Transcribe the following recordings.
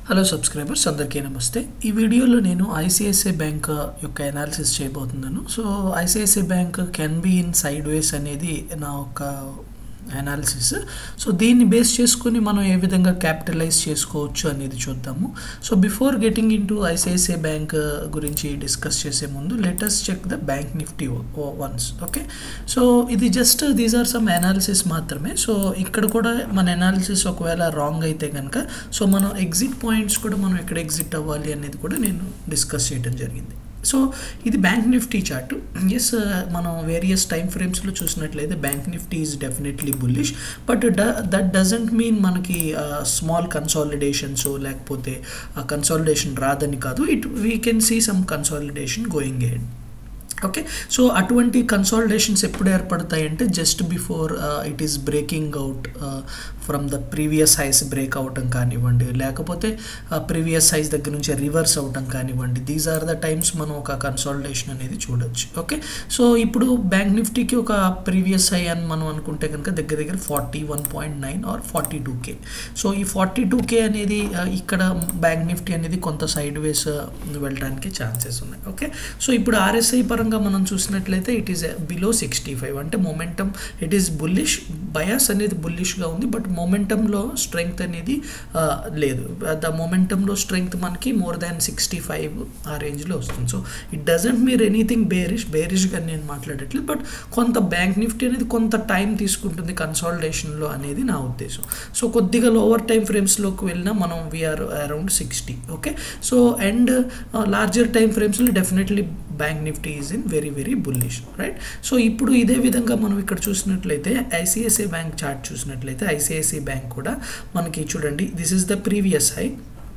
hello subscribers అందరికీ నమస్తే ఈ వీడియోలో నేను ఐసిఐసిఐ బ్యాంక్ యొక్క అనాలిసిస్ చేయబోతున్నాను so ICICI bank can be in sideways అనేది నా ఒక అనాలిసిస్ సో దీన్ని బేస్ చేసుకుని మనం ఏ విధంగా క్యాపిటలైజ్ చేసుకోవచ్చు అనేది చూద్దాము so before getting into ICICI bank గురించి డిస్కస్ చేసే ముందు let us check the bank Nifty once okay so ఇది just these are some analysis మాత్రమే సో ఇక్కడ కూడా మన అనాలిసిస్ ఒకవేళ రాంగ్ అయితే కనుక సో మనం ఎగ్జిట్ పాయింట్స్ కూడా మనం ఎక్కడ ఎగ్జిట్ అవ్వాలి అనేది కూడా నేను డిస్కస్ చేయడం జరిగింది సో ఇది బ్యాంక్ నిఫ్టీ చార్ట్ ఎస్ మనం వేరియస్ టైం ఫ్రేమ్స్లో చూసినట్లయితే bank Nifty is definitely bullish but that doesn't mean మనకి స్మాల్ కన్సాలిడేషన్స్ లేకపోతే కన్సాలిడేషన్ రాదని కాదు it we can see some consolidation going ahead okay so అటువంటి కన్సాలిడేషన్స్ ఎప్పుడు ఏర్పడతాయంటే just before it is breaking out from the previous highs break అవటం కానివ్వండి లేకపోతే ప్రీవియస్ హైస్ దగ్గర నుంచి రివర్స్ అవటం కానివ్వండి దీస్ ఆర్ ద టైమ్స్ మనం ఒక కన్సాలిడేషన్ అనేది చూడొచ్చు ఓకే సో ఇప్పుడు బ్యాంక్ నిఫ్టీకి ఒక ప్రీవియస్ హై అని మనం అనుకుంటే కనుక దగ్గర దగ్గర forty one point nine or forty two K so ఈ ఫార్టీ టూ కే అనేది ఇక్కడ బ్యాంక్ నిఫ్టీ అనేది కొంత సైడ్ వేస్ వెళ్ళడానికి ఛాన్సెస్ ఉన్నాయి ఓకే సో ఇప్పుడు ఆర్ఎస్ఐ పరంగా మనం చూసినట్లయితే it is below sixty five అంటే momentum it is bullish bias అనేది బుల్లిష్గా ఉంది బట్ మొమెంటంలో స్ట్రెంగ్త్ అనేది లేదు ద మొమెంటంలో స్ట్రెంగ్త్ మనకి మోర్ దాన్ సిక్స్టీ ఫైవ్ ఆ రేంజ్లో వస్తుంది so it doesn't mean anything bearish బేరిష్గా నేను మాట్లాడట్లేదు బట్ కొంత బ్యాంక్ నిఫ్టీ అనేది కొంత టైం తీసుకుంటుంది కన్సాలిడేషన్లో అనేది నా ఉద్దేశం సో కొద్దిగా లోవర్ టైం ఫ్రేమ్స్లోకి వెళ్ళినా మనం we're around sixty okay so and larger time ఫ్రేమ్స్లో definitely bank Nifty is in very very bullish right so ఇప్పుడు ఇదే విధంగా మనం ఇక్కడ చూసినట్లయితే ఐసిఐసిఐ బ్యాంక్ చార్ట్ చూసినట్లయితే ఐసిఐసిఐ బ్యాంక్ కూడా మనకి చూడండి this is the previous high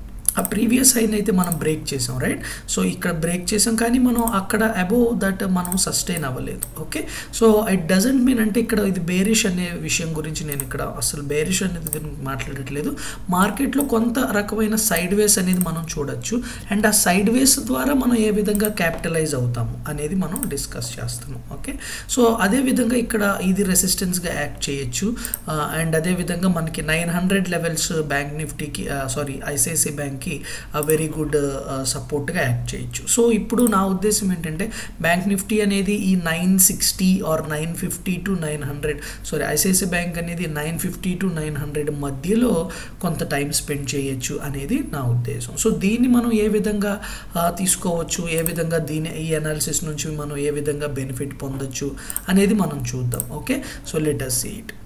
ఆ ప్రీవియస్ హైన్ అయితే మనం బ్రేక్ చేసాం రైట్ సో ఇక్కడ బ్రేక్ చేసాం కానీ మనం అక్కడ అబోవ్ దట్ మనం సస్టైన్ అవ్వలేదు okay so it doesn't mean అంటే ఇక్కడ ఇది బేరిష్ అనే విషయం గురించి నేను ఇక్కడ అసలు బేరిష్ అనేది మాట్లాడట్లేదు మార్కెట్లో కొంత రకమైన సైడ్ వేస్ అనేది మనం చూడొచ్చు అండ్ ఆ సైడ్ వేస్ ద్వారా మనం ఏ విధంగా క్యాపిటలైజ్ అవుతాము అనేది మనం డిస్కస్ చేస్తాము ఓకే సో అదే విధంగా ఇక్కడ ఇది రెసిస్టెన్స్గా యాక్ట్ చేయొచ్చు అండ్ అదే విధంగా మనకి నైన్ హండ్రెడ్ లెవెల్స్ బ్యాంక్ నిఫ్టీకి సారీ ఐసిఐసిఐ బ్యాంక్ బ్యాంక్కి వెరీ గుడ్ సపోర్ట్గా యాక్ట్ చేయొచ్చు సో ఇప్పుడు నా ఉద్దేశం ఏంటంటే బ్యాంక్ నిఫ్టీ అనేది ఈ nine sixty or nine fifty to nine hundred sorry ICICI bank అనేది nine fifty to nine hundred మధ్యలో కొంత టైం స్పెండ్ చేయొచ్చు అనేది నా ఉద్దేశం సో దీన్ని మనం ఏ విధంగా తీసుకోవచ్చు ఏ విధంగా దీని ఈ అనాలిసిస్ నుంచి మనం ఏ విధంగా బెనిఫిట్ పొందొచ్చు అనేది మనం చూద్దాం okay so let us see it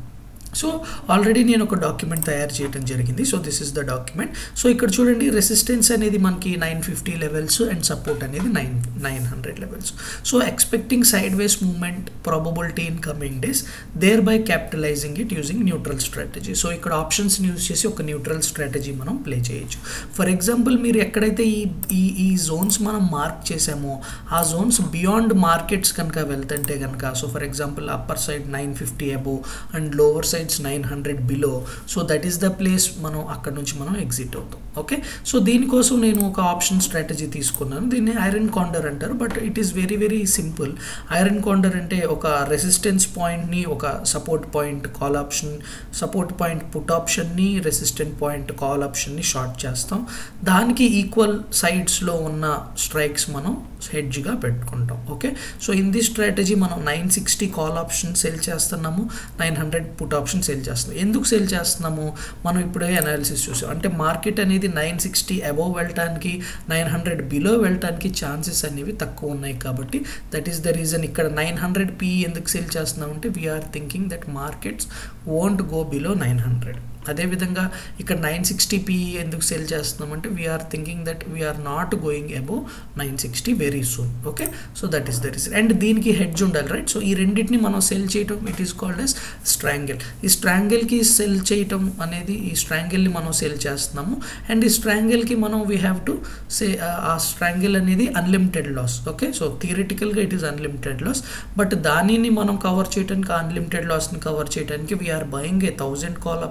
so already నేను ఒక డాక్యుమెంట్ తయారు చేయడం జరిగింది so this is the document so ఇక్కడ చూడండి రెసిస్టెన్స్ అనేది మనకి nine fifty levels and support అనేది nine nine hundred levels so expecting sideways movement probability in coming days thereby capitalising it using neutral strategy so ఇక్కడ ఆప్షన్స్ని use చేసి ఒక neutral strategy మనం ప్లే చేయొచ్చు for example మీరు ఎక్కడైతే ఈ ఈ ఈ జోన్స్ మనం మార్క్ చేసామో ఆ జోన్స్ బియాండ్ మార్కెట్స్ కనుక వెళ్తుంటే కనుక so for example upper side nine fifty above and lower side sides nine hundred below so that is the place మనం అక్కడ నుంచి మనం ఎగ్జిట్ అవుతాం ఓకే సో దీనికోసం నేను ఒక ఆప్షన్ స్ట్రాటజీ తీసుకున్నాను దీన్ని ఐరన్ కాండర్ అంటారు but it is very very simple iron condor అంటే ఒక రెసిస్టెన్స్ పాయింట్ని ఒక support point call option support point put ఆప్షన్ని రెసిస్టెంట్ పాయింట్ కాల్ ఆప్షన్ని షార్ట్ చేస్తాం దానికి ఈక్వల్ సైడ్స్లో ఉన్న స్ట్రైక్స్ మనం హెడ్జ్గా పెట్టుకుంటాం okay so in this strategy మనం nine sixty call option sell చేస్తున్నాము nine hundred put option sell చేస్తున్నాం ఎందుకు సెల్ చేస్తున్నాము మనం ఇప్పుడే అనాలిసిస్ చూసాం అంటే మార్కెట్ అనేది నైన్ సిక్స్టీ అబోవ్ వెళ్ళటానికి నైన్ హండ్రెడ్ బిలో వెళ్ళటానికి ఛాన్సెస్ అనేవి తక్కువ ఉన్నాయి కాబట్టి దట్ ఈస్ ద రీజన్ ఇక్కడ నైన్ హండ్రెడ్ పి ఎందుకు సెల్ చేస్తున్నాం అంటే we're thinking that markets won't go below nine hundred అదేవిధంగా ఇక్కడ నైన్ సిక్స్టీ పి ఎందుకు సెల్ చేస్తున్నామంటే we're thinking that we're not going above nine sixty very soon okay so that is the reason and దీనికి hedge ఉండాలి right so ఈ రెండింటిని మనం sell చేయటం it is called as strangle ఈ స్ట్రాంగిల్కి సెల్ చేయటం అనేది ఈ స్ట్రాంగిల్ని మనం సెల్ చేస్తున్నాము అండ్ ఈ స్ట్రాంగిల్కి మనం వీ హ్యావ్ టు సే ఆ స్ట్రాంగిల్ అనేది అన్లిమిటెడ్ లాస్ ఓకే సో థియరిటికల్గా it is unlimited loss but దానిని మనం కవర్ చేయడానికి అన్లిమిటెడ్ లాస్ని కవర్ చేయడానికి we're buying a thousand call option చూడండి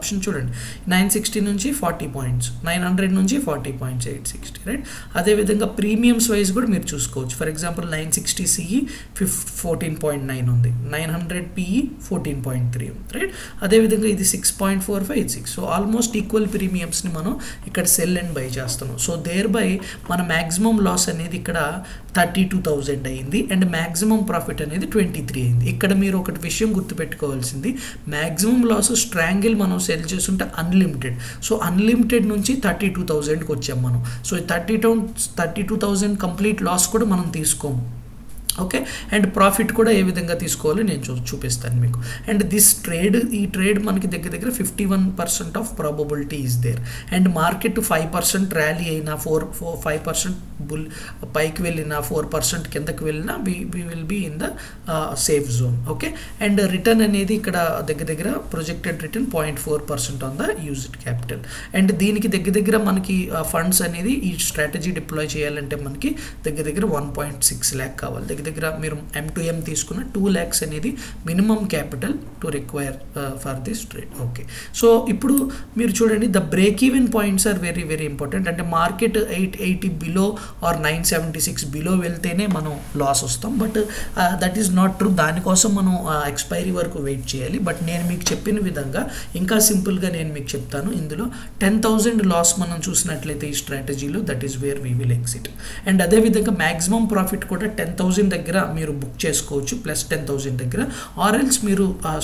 చూడండి నైన్ సిక్స్టీ నుంచి ఫార్టీ పాయింట్స్ నైన్ హండ్రెడ్ నుంచి forty points eight sixty right అదేవిధంగా ప్రీమియమ్స్ వైజ్ కూడా మీరు చూసుకోవచ్చు for example nine sixty CE ఫిఫ్ ఫోర్టీన్ పాయింట్ నైన్ ఉంది nine hundred PE fourteen point three ఉంది రైట్ అదేవిధంగా ఇది సిక్స్ పాయింట్ ఫోర్ ఫైవ్ ఇది సిక్స్ సో ఆల్మోస్ట్ ఈక్వల్ ప్రీమియమ్స్ని మనం ఇక్కడ సెల్ అండ్ బై చేస్తున్నాం సో దేర్ బై మన మ్యాక్సిమం లాస్ అనేది ఇక్కడ థర్టీ టూ థౌజండ్ అయింది అండ్ మ్యాక్సిమం ప్రాఫిట్ అనేది ట్వంటీ త్రీ అయింది ఇక్కడ మీరు ఒకటి విషయం గుర్తుపెట్టుకోవాల్సింది మ్యాక్సిమం లాస్ స్ట్రాంగిల్ మనం సెల్ చేస్తుంటే అన్లిమిటెడ్ సో అన్లిమిటెడ్ నుంచి థర్టీ టూ థౌజండ్కి వచ్చాం మనం so thirty two thirty two thousand complete loss కూడా మనం తీసుకోము ఓకే అండ్ ప్రాఫిట్ కూడా ఏ విధంగా తీసుకోవాలో నేను చూ చూపిస్తాను మీకు అండ్ దిస్ ట్రేడ్ ఈ ట్రేడ్ మనకి దగ్గర దగ్గర fifty one percent of probability is there and market five percent rally అయినా four four five percent bull పైకి వెళ్ళినా ఫోర్ పర్సెంట్ కిందకి వెళ్ళినా we we will be in the safe zone okay and return అనేది ఇక్కడ దగ్గర దగ్గర projected return point four percent on the used capital and దీనికి దగ్గర దగ్గర మనకి ఫండ్స్ అనేది ఈ స్ట్రాటజీ డిప్లాయ్ చేయాలంటే మనకి దగ్గర దగ్గర వన్ పాయింట్ సిక్స్ ల్యాక్ కావాలి దగ్గర దగ్గర మీరు ఎం టు ఎం తీసుకున్న టూ ల్యాక్స్ అనేది minimum capital to require for this trade okay so ఇప్పుడు మీరు చూడండి the break even points are very very important అంటే market eight eighty below or nine seventy six below వెళ్తేనే మనం లాస్ వస్తాం but that is not true దానికోసం మనం expiry వరకు వెయిట్ చేయాలి బట్ నేను మీకు చెప్పిన విధంగా ఇంకా సింపుల్గా నేను మీకు చెప్తాను ఇందులో టెన్ థౌజండ్ లాస్ మనం చూసినట్లయితే ఈ స్ట్రాటజీలో that is where we will exit and అదేవిధంగా మ్యాక్సిమం ప్రాఫిట్ కూడా టెన్ థౌజండ్ దగ్గర మీరు బుక్ చేసుకోవచ్చు ప్లస్ టెన్ థౌజండ్ దగ్గర ఆర్ఎల్స్ మీరు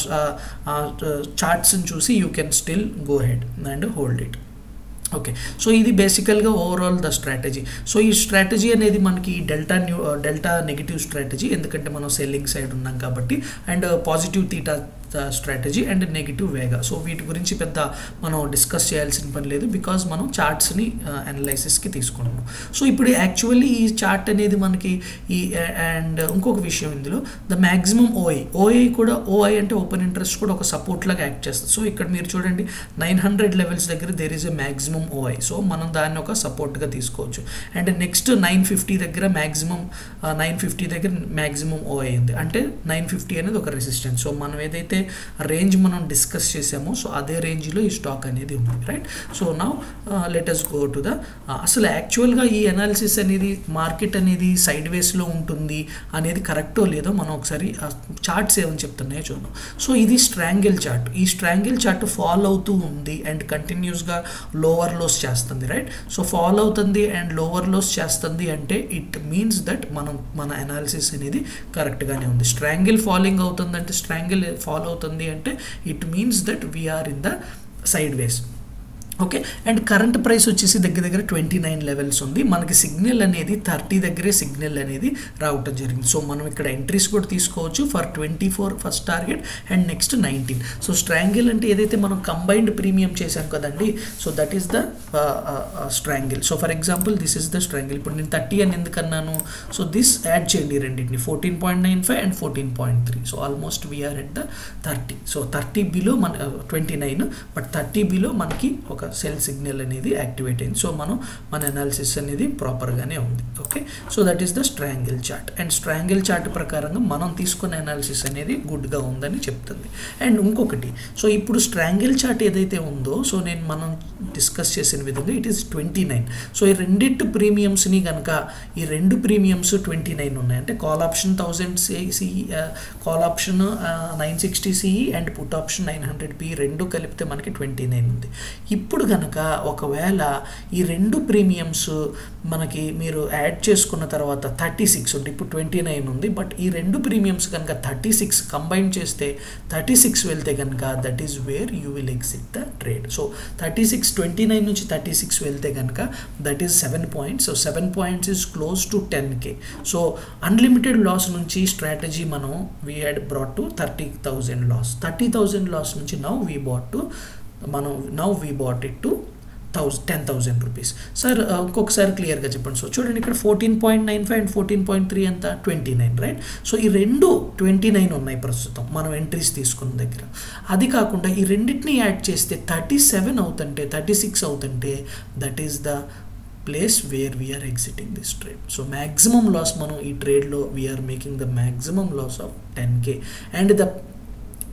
చార్ట్స్ని చూసి you can still go ahead and hold it okay so ఇది బేసికల్గా ఓవరాల్ ద స్ట్రాటజీ సో ఈ స్ట్రాటజీ అనేది మనకి delta new delta negative strategy ఎందుకంటే మనం సెల్లింగ్ సైడ్ ఉన్నాం కాబట్టి and positive theta strategy and negative vega so వీటి గురించి పెద్ద మనం డిస్కస్ చేయాల్సిన పని లేదు బికాజ్ మనం చార్ట్స్ని అనలైసిస్కి తీసుకుంటున్నాం సో ఇప్పుడు యాక్చువల్లీ ఈ చార్ట్ అనేది మనకి ఈ అండ్ ఇంకొక విషయం ఇందులో ద మ్యాక్సిమం ఓఐ ఓఐ కూడా ఓఐ అంటే ఓపెన్ ఇంట్రెస్ట్ కూడా ఒక సపోర్ట్ లాగా యాక్ట్ చేస్తుంది సో ఇక్కడ మీరు చూడండి నైన్ హండ్రెడ్ లెవెల్స్ దగ్గర there is a maximum OI so మనం దాన్ని ఒక సపోర్ట్గా తీసుకోవచ్చు అండ్ నెక్స్ట్ నైన్ ఫిఫ్టీ దగ్గర మ్యాక్సిమం నైన్ ఫిఫ్టీ దగ్గర మ్యాక్సిమం ఓఐ ఉంది అంటే నైన్ ఫిఫ్టీ అనేది ఒక రెసిస్టెన్స్ సో మనం ఏదైతే రేంజ్ మనం డిస్కస్ చేసామో సో అదే రేంజ్లో ఈ స్టాక్ అనేది ఉంది రైట్ సో నా లెటస్ గో టు ద అసలు యాక్చువల్గా ఈ అనాలిసిస్ అనేది మార్కెట్ అనేది సైడ్ వేస్లో ఉంటుంది అనేది కరెక్టో లేదో మనం ఒకసారి చార్ట్స్ ఏమని చెప్తున్నాయో చూద్దాం సో ఇది స్ట్రాంగిల్ చార్ట్ ఈ స్ట్రాంగిల్ చార్ట్ ఫాలో అవుతూ ఉంది అండ్ కంటిన్యూస్గా లోవర్ లోస్ చేస్తుంది రైట్ సో ఫాలో అవుతుంది అండ్ లోవర్ లోస్ చేస్తుంది అంటే ఇట్ మీన్స్ దట్ మనం మన అనాలిసిస్ అనేది కరెక్ట్గానే ఉంది స్ట్రాంగిల్ ఫాలోయింగ్ అవుతుందంటే స్ట్రాంగిల్ ఫాలో అవుతుంది అంటే it means that we're in the sideways okay and current price వచ్చేసి దగ్గర దగ్గర ట్వంటీ నైన్ లెవెల్స్ ఉంది మనకి సిగ్నల్ అనేది థర్టీ దగ్గరే సిగ్నల్ అనేది రావటం జరిగింది సో మనం ఇక్కడ ఎంట్రీస్ కూడా తీసుకోవచ్చు for twenty four first target and next nineteen so strangle అంటే ఏదైతే మనం కంబైన్డ్ ప్రీమియం చేసాం కదండి so that is the strangle so for example this is the strangle ఇప్పుడు నేను థర్టీ అని ఎందుకు అన్నాను సో దిస్ యాడ్ చేయండి రెండింటిని fourteen point nine five and fourteen point three so almost we're at the thirty so thirty below మన twenty nine but thirty below మనకి ఒక సెల్ సిగ్నల్ అనేది యాక్టివేట్ అయింది సో మనం మన అనాలిసిస్ అనేది ప్రాపర్గానే ఉంది okay so that is the strangle chart and strangle chart ప్రకారంగా మనం తీసుకునే అనాలిసిస్ అనేది గుడ్గా ఉందని చెప్తుంది అండ్ ఇంకొకటి సో ఇప్పుడు స్ట్రాంగిల్ చార్ట్ ఏదైతే ఉందో సో నేను మనం డిస్కస్ చేసిన విధంగా it is twenty nine so ఈ రెండిట్టు ప్రీమియమ్స్ని కనుక ఈ రెండు ప్రీమియమ్స్ ట్వంటీ నైన్ ఉన్నాయి అంటే call option thousand CE call option nine sixty CE and put option nine hundred P రెండు కలిపితే మనకి ట్వంటీ నైన్ ఉంది ఇప్పుడు కనుక ఒకవేళ ఈ రెండు ప్రీమియమ్స్ మనకి మీరు యాడ్ చేసుకున్న తర్వాత థర్టీ సిక్స్ ఉంది ఇప్పుడు ట్వంటీ నైన్ ఉంది బట్ ఈ రెండు ప్రీమియమ్స్ కనుక థర్టీ సిక్స్ కంబైన్ చేస్తే థర్టీ సిక్స్ వెళ్తే కనుక that is where you will exit the trade so thirty six twenty nine నుంచి థర్టీ సిక్స్ వెళ్తే కనుక that is seven points so seven points is close to ten K so unlimited loss నుంచి strategy మనం we had brought to thirty thousand loss thirty thousand loss నుంచి now we brought to మనం now we brought it to thousand ten thousand rupees sir ఇంకొకసారి క్లియర్గా చెప్పండి so చూడండి ఇక్కడ fourteen point nine five and fourteen point three అంత twenty nine right so ఈ రెండు ట్వంటీ నైన్ ఉన్నాయి ప్రస్తుతం మనం ఎంట్రీస్ తీసుకున్న దగ్గర అది కాకుండా ఈ రెండింటిని యాడ్ చేస్తే థర్టీ సెవెన్ అవుతుంటే థర్టీ సిక్స్ అవుతుంటే that is the place where we're exiting this trade so maximum loss మనం ఈ ట్రేడ్లో we're making the maximum loss of ten K and the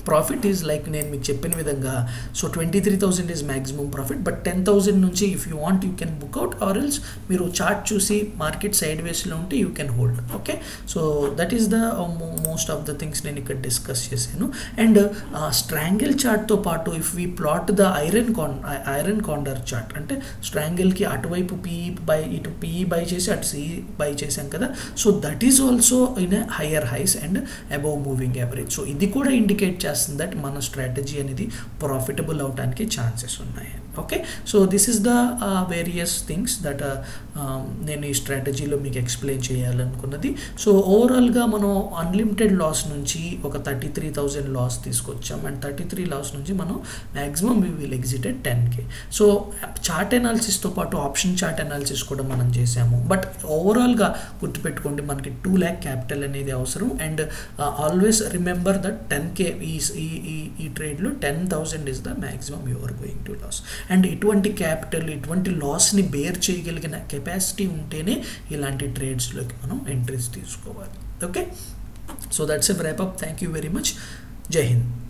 profit is like నేను మీకు చెప్పిన విధంగా so twenty three thousand is maximum profit but ten thousand నుంచి if you want you can book out or else మీరు chart చూసి market side వేస్లో ఉంటే you can hold okay so that is the most of the things నేను ఇక్కడ discuss చేశాను and strangle చార్ట్తో పాటు if we plot the iron con iron condor chart అంటే స్ట్రాంగిల్కి అటువైపు పిఈ బై ఇటు పిఈ బై చేసి అటు సిఈ బై చేశాం కదా so that is also in a higher highs and above moving average so ఇది కూడా ఇండికేట్ చేస్తుంది దట్ మన స్ట్రాటజీ అనేది ప్రాఫిటబుల్ అవడానికి ఛాన్సెస్ ఉన్నాయి okay so this is the various things that నేను ఈ స్ట్రాటజీలో మీకు ఎక్స్ప్లెయిన్ చేయాలనుకున్నది సో ఓవరాల్గా మనం అన్లిమిటెడ్ లాస్ నుంచి ఒక థర్టీ త్రీ థౌజండ్ లాస్ తీసుకొచ్చాం అండ్ థర్టీ త్రీ లాస్ నుంచి మనం maximum we will exited ten K so chart అనాలిసిస్తో పాటు ఆప్షన్ చార్ట్ అనాలిసిస్ కూడా మనం చేసాము బట్ ఓవరాల్గా గుర్తుపెట్టుకోండి మనకి టూ ల్యాక్ క్యాపిటల్ అనేది అవసరం and always remember that ten K ఈ ఈ ఈ ట్రేడ్లో ten thousand is the maximum you are going to loss and ఇటువంటి క్యాపిటల్ ఇటువంటి లాస్ని బేర్ చేయగలిగిన కెపాసిటీ ఉంటేనే ఇలాంటి ట్రేడ్స్లోకి మనం ఎంట్రీస్ తీసుకోవాలి okay so that's a wrap up thank you very much Jai Hind